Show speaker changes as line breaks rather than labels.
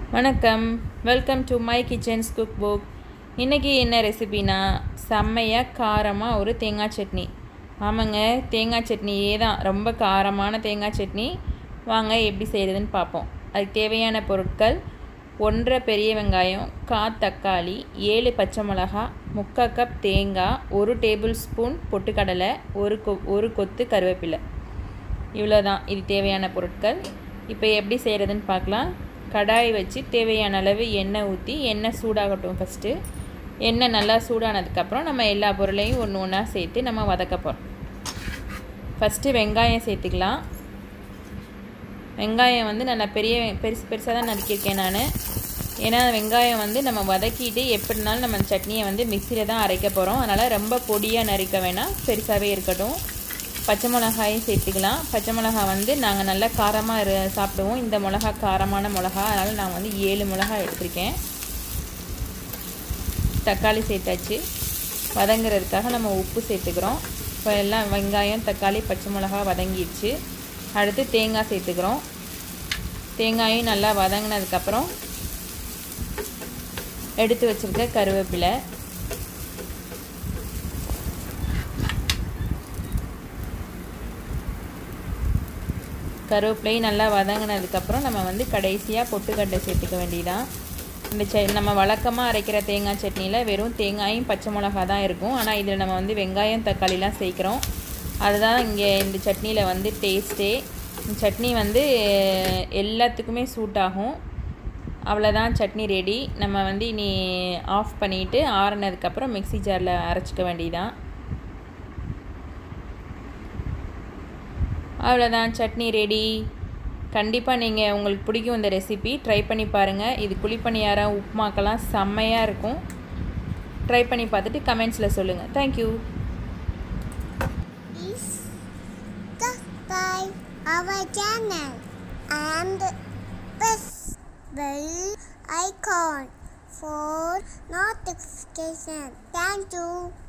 வணக்கம் welcome to my kitchens cook book இன்றைக்கி என்ன ரெசிபினா செம்மையாக காரமாக ஒரு தேங்காய் சட்னி ஆமாங்க தேங்காய் சட்னியே தான் ரொம்ப காரமான தேங்காய் சட்னி வாங்க எப்படி செய்கிறதுன்னு பார்ப்போம் அதுக்கு தேவையான பொருட்கள் ஒன்றரை பெரிய வெங்காயம் கா தக்காளி ஏழு பச்சை மிளகா முக்கால் கப் தேங்காய் ஒரு டேபிள் ஸ்பூன் பொட்டுக்கடலை ஒரு கொ ஒரு கொத்து கருவேப்பிலை இவ்வளோதான் இது தேவையான பொருட்கள் இப்போ எப்படி செய்கிறதுன்னு பார்க்கலாம் கடாய் வச்சு தேவையான அளவு எண்ணெய் ஊற்றி எண்ணெய் சூடாகட்டும் ஃபஸ்ட்டு எண்ணெய் நல்லா சூடானதுக்கப்புறம் நம்ம எல்லா பொருளையும் ஒன்று ஒன்றா சேர்த்து நம்ம வதக்க போகிறோம் ஃபஸ்ட்டு வெங்காயம் சேர்த்துக்கலாம் வெங்காயம் வந்து நல்லா பெரிய பெருசு பெருசாக தான் நறுக்கியிருக்கேன் நான் ஏன்னா வெங்காயம் வந்து நம்ம வதக்கிட்டு எப்படினாலும் நம்ம சட்னியை வந்து மிக்சியில் தான் அரைக்க போகிறோம் அதனால் ரொம்ப பொடியாக நறுக்க வேணாம் பெருசாகவே இருக்கட்டும் பச்சை மிளகாயும் சேர்த்துக்கலாம் பச்சை மிளகா வந்து நாங்கள் நல்லா காரமாக சாப்பிடுவோம் இந்த மிளகா காரமான மிளகா அதனால் நான் வந்து ஏழு மிளகா எடுத்திருக்கேன் தக்காளி சேர்த்தாச்சு வதங்குறதுக்காக நம்ம உப்பு சேர்த்துக்கிறோம் இப்போ எல்லாம் வெங்காயம் தக்காளி பச்சை மிளகா வதங்கிடுச்சு அடுத்து தேங்காய் சேர்த்துக்கிறோம் தேங்காயும் நல்லா வதங்கினதுக்கப்புறம் எடுத்து வச்சுருக்க கருவேப்பிலை கருவேப்பிலையும் நல்லா வதங்கினதுக்கப்புறம் நம்ம வந்து கடைசியாக பொட்டுக்கட்டை சேர்த்துக்க வேண்டியதான் இந்த ச நம்ம வழக்கமாக அரைக்கிற தேங்காய் சட்னியில் வெறும் தேங்காயும் பச்சை மிளகா தான் இருக்கும் ஆனால் இதில் நம்ம வந்து வெங்காயம் தக்காளிலாம் சேர்க்குறோம் அதுதான் இங்கே இந்த சட்னியில் வந்து டேஸ்ட்டே சட்னி வந்து எல்லாத்துக்குமே சூட் ஆகும் அவ்வளோதான் சட்னி ரெடி நம்ம வந்து இனி ஆஃப் பண்ணிவிட்டு ஆறுனதுக்கப்புறம் மிக்சி ஜாரில் அரைச்சிக்க வேண்டியதான் அவ்வளோதான் சட்னி ரெடி கண்டிப்பாக நீங்கள் உங்களுக்கு பிடிக்கும் இந்த ரெசிபி ட்ரை பண்ணி பாருங்கள் இது குழிப்பணியாரம் உப்புமாக்கெல்லாம் செம்மையாக இருக்கும் ட்ரை பண்ணி பார்த்துட்டு கமெண்ட்ஸில் சொல்லுங்கள் thank you
subscribe our channel and press bell icon for notification. Thank you.